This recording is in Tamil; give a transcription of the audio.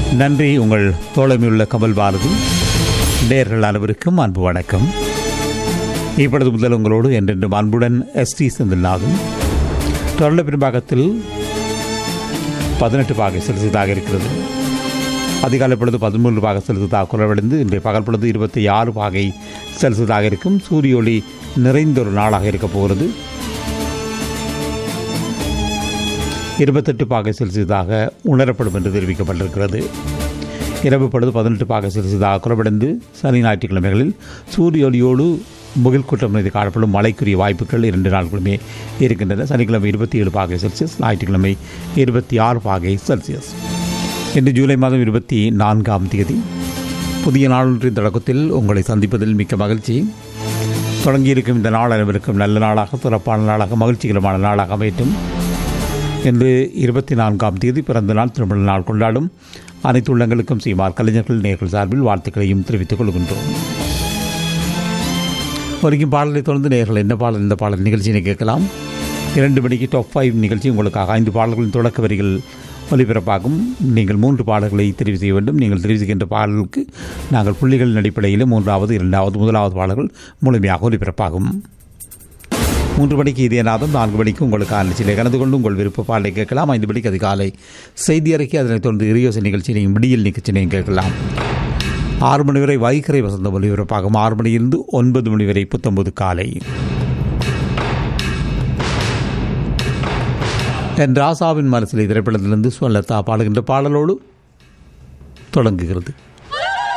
நன்றி உங்கள் தோழமையுள்ள கமல் பாரதி நேர்கள் அனைவருக்கும் அன்பு வணக்கம் இப்பொழுது முதல் உங்களோடு என்றென்றும் அன்புடன் எஸ் டி செந்தில்நாதன் தொடர்ந்த பின்பாகத்தில் பதினெட்டு பாகை செலுத்ததாக இருக்கிறது அதிகாலை பொழுது பதிமூன்று பாகை செலுத்ததாக குறைவடைந்து இன்றைய பகல் பொழுது இருபத்தி ஆறு பாகை செலுத்ததாக இருக்கும் சூரிய ஒளி நிறைந்த ஒரு நாளாக இருக்கப் போகிறது இருபத்தெட்டு பாகை செல்சியஸாக உணரப்படும் என்று தெரிவிக்கப்பட்டிருக்கிறது இரவு பொழுது பதினெட்டு பாகை செல்சியஸாக குறைவடைந்து சனி ஞாயிற்றுக்கிழமைகளில் சூரிய ஒளியோடு முகில் கூட்டம் மீது காணப்படும் மழைக்குரிய வாய்ப்புகள் இரண்டு நாட்களுமே இருக்கின்றன சனிக்கிழமை இருபத்தி ஏழு பாகை செல்சியஸ் ஞாயிற்றுக்கிழமை இருபத்தி ஆறு பாகை செல்சியஸ் இன்று ஜூலை மாதம் இருபத்தி நான்காம் தேதி புதிய நாளொன்றின் தொடக்கத்தில் உங்களை சந்திப்பதில் மிக்க மகிழ்ச்சி தொடங்கியிருக்கும் இந்த நாள் அனைவருக்கும் நல்ல நாளாக சிறப்பான நாளாக மகிழ்ச்சிகரமான நாளாக அமையட்டும் இன்று இருபத்தி நான்காம் தேதி பிறந்த நாள் திருமண நாள் கொண்டாடும் அனைத்து உள்ளங்களுக்கும் சீமார் கலைஞர்கள் நேர்கள் சார்பில் வாழ்த்துக்களையும் தெரிவித்துக் கொள்கின்றோம் ஒருக்கும் பாடலை தொடர்ந்து நேர்கள் என்ன பாடல் இந்த பாடல் நிகழ்ச்சியினை கேட்கலாம் இரண்டு மணிக்கு டாப் ஃபைவ் நிகழ்ச்சி உங்களுக்காக ஐந்து பாடல்களின் தொடக்க வரிகள் ஒலிபரப்பாகும் நீங்கள் மூன்று பாடல்களை தெரிவு செய்ய வேண்டும் நீங்கள் தெரிவு செய்கின்ற பாடலுக்கு நாங்கள் புள்ளிகளின் அடிப்படையில் மூன்றாவது இரண்டாவது முதலாவது பாடல்கள் முழுமையாக ஒலிபரப்பாகும் மூன்று மணிக்கு இதே நாதம் நான்கு மணிக்கு உங்களுக்கு நிகழ்ச்சியில் கலந்து கொண்டு உங்கள் விருப்ப பாடலை கேட்கலாம் ஐந்து மணிக்கு அதிகாலை செய்தி அறிக்கை அதனைத் தொடர்ந்து இரியோசை நிகழ்ச்சியினையும் விடியல் நிகழ்ச்சியினையும் கேட்கலாம் ஆறு மணி வரை வைகரை வசந்த ஒலிபரப்பாகும் ஆறு மணியிலிருந்து ஒன்பது மணி வரை புத்தொன்பது காலை என் ராசாவின் மனசிலை திரைப்படத்திலிருந்து சொல்லத்தா பாடுகின்ற பாடலோடு தொடங்குகிறது